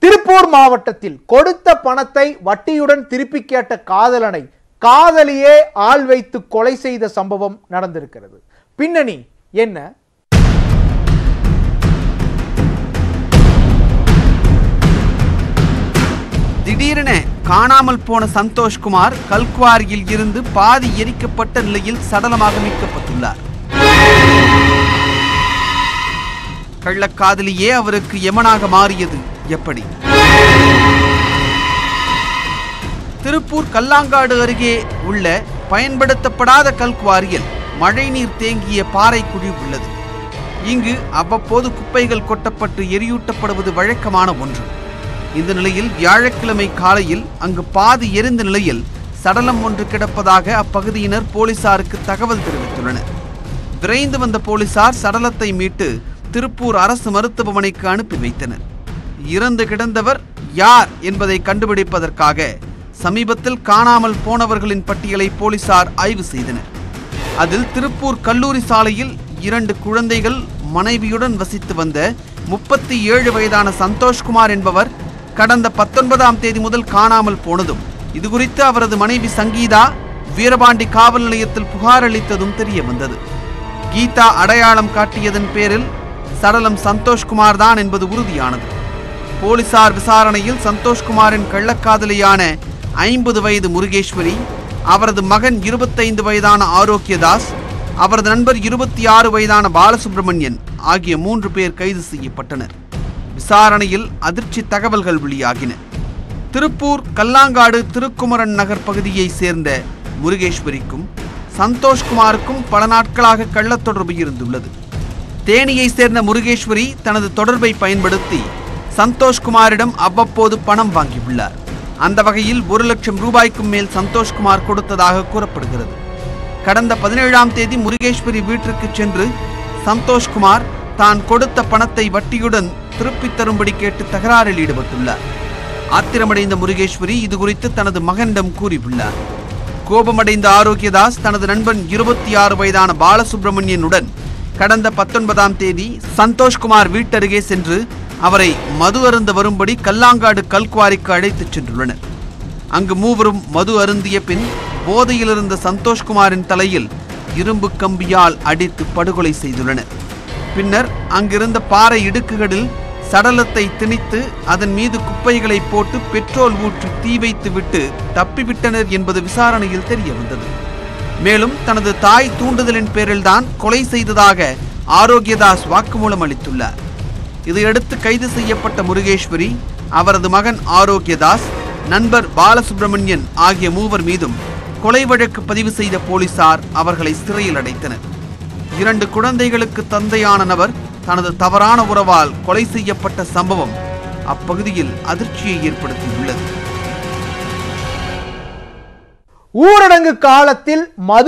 திருப்பூர் மாவட்டத்தில் கொடுத்த பணத்தை வட்டியுடன் திருப்பி கேட்ட காதலனை காதலியே ஆள் வைத்து கொலை செய்த சம்பவம் நடந்திருக்கிறது பின்னணி என்ன திடீரென காணாமல் போன சந்தோஷ்குமார் கல்குவாரியில் இருந்து பாதி எரிக்கப்பட்ட நிலையில் சடலமாக மீட்கப்பட்டுள்ளார் கள்ளக்காதலியே அவருக்கு எமனாக மாறியது எப்படி திருப்பூர் கல்லாங்காடு அருகே உள்ள பயன்படுத்தப்படாத கல்குவாரியில் மழைநீர் தேங்கிய பாறை குழி உள்ளது இங்கு அவ்வப்போது குப்பைகள் கொட்டப்பட்டு எரியூட்டப்படுவது வழக்கமான ஒன்று இந்த நிலையில் வியாழக்கிழமை காலையில் அங்கு பாதி எரிந்த நிலையில் சடலம் ஒன்று கிடப்பதாக அப்பகுதியினர் போலீசாருக்கு தகவல் தெரிவித்துள்ளனர் விரைந்து வந்த போலீசார் சடலத்தை மீட்டு திருப்பூர் அரசு மருத்துவமனைக்கு அனுப்பி வைத்தனர் இறந்து கிடந்தவர் யார் என்பதை கண்டுபிடிப்பதற்காக சமீபத்தில் காணாமல் போனவர்களின் பட்டியலை போலீசார் ஆய்வு செய்தனர் அதில் திருப்பூர் கல்லூரி சாலையில் இரண்டு குழந்தைகள் மனைவியுடன் வசித்து வந்த முப்பத்தி ஏழு வயதான சந்தோஷ்குமார் என்பவர் கடந்த பத்தொன்பதாம் தேதி முதல் காணாமல் போனதும் இதுகுறித்து அவரது மனைவி சங்கீதா வீரபாண்டி காவல் நிலையத்தில் புகார் அளித்ததும் தெரிய வந்தது கீதா அடையாளம் காட்டியதன் பேரில் சடலம் சந்தோஷ்குமார் தான் என்பது உறுதியானது போலீசார் விசாரணையில் சந்தோஷ்குமாரின் கள்ளக்காதலியான ஐம்பது வயது முருகேஸ்வரி அவரது மகன் இருபத்தைந்து வயதான ஆரோக்கியதாஸ் அவரது நண்பர் இருபத்தி ஆறு வயதான பாலசுப்ரமணியன் ஆகிய மூன்று பேர் கைது செய்யப்பட்டனர் விசாரணையில் அதிர்ச்சி தகவல்கள் வெளியாகின திருப்பூர் கல்லாங்காடு திருக்குமரன் நகர் பகுதியைச் சேர்ந்த முருகேஸ்வரிக்கும் சந்தோஷ்குமாருக்கும் பல நாட்களாக கள்ளத் தொடர்பு இருந்துள்ளது தேனியைச் சேர்ந்த முருகேஸ்வரி தனது தொடர்பை பயன்படுத்தி சந்தோஷ்குமாரிடம் அவ்வப்போது பணம் வாங்கியுள்ளார் அந்த வகையில் ஒரு லட்சம் ரூபாய்க்கும் மேல் சந்தோஷ்குமார் கொடுத்ததாக கூறப்படுகிறது கடந்த பதினேழாம் தேதி முருகேஸ்வரி வீட்டிற்கு சென்று சந்தோஷ்குமார் தான் கொடுத்த பணத்தை வட்டியுடன் திருப்பித் தரும்படி கேட்டு தகராறில் ஈடுபட்டுள்ளார் ஆத்திரமடைந்த முருகேஸ்வரி இது குறித்து தனது மகனிடம் கூறியுள்ளார் கோபமடைந்த ஆரோக்கியதாஸ் தனது நண்பன் இருபத்தி ஆறு வயதான பாலசுப்ரமணியனுடன் கடந்த பத்தொன்பதாம் தேதி சந்தோஷ்குமார் வீட்டருகே சென்று அவரை மது அருந்த வரும்படி கல்லாங்காடு கல்குவாரிக்கு அழைத்துச் சென்றுள்ளனர் அங்கு மூவரும் மது அருந்திய பின் போதையில் இருந்த சந்தோஷ்குமாரின் தலையில் இரும்பு கம்பியால் அடித்து படுகொலை செய்துள்ளனர் பின்னர் அங்கிருந்த பாறை இடுக்குகளில் சடலத்தை திணித்து அதன் மீது குப்பைகளை போட்டு பெட்ரோல் ஊற்றி தீ வைத்து விட்டு தப்பிவிட்டனர் என்பது விசாரணையில் தெரிய வந்தது மேலும் தனது தாய் தூண்டுதலின் பேரில்தான் கொலை செய்ததாக ஆரோக்கியதாஸ் வாக்குமூலம் அளித்துள்ளார் இதையடுத்து கைது செய்யப்பட்ட முருகேஸ்வரி அவரது மகன் ஆரோக்கியதாஸ் நண்பர் பாலசுப்ரமணியன் ஆகிய மூவர் மீதும் கொலை வழக்கு பதிவு செய்த போலீசார் அவர்களை சிறையில் அடைத்தனர் இரண்டு குழந்தைகளுக்கு தந்தையான நபர் தனது தவறான உறவால் கொலை செய்யப்பட்ட சம்பவம் அப்பகுதியில் அதிர்ச்சியை ஏற்படுத்தியுள்ளது ஊரடங்கு காலத்தில் மது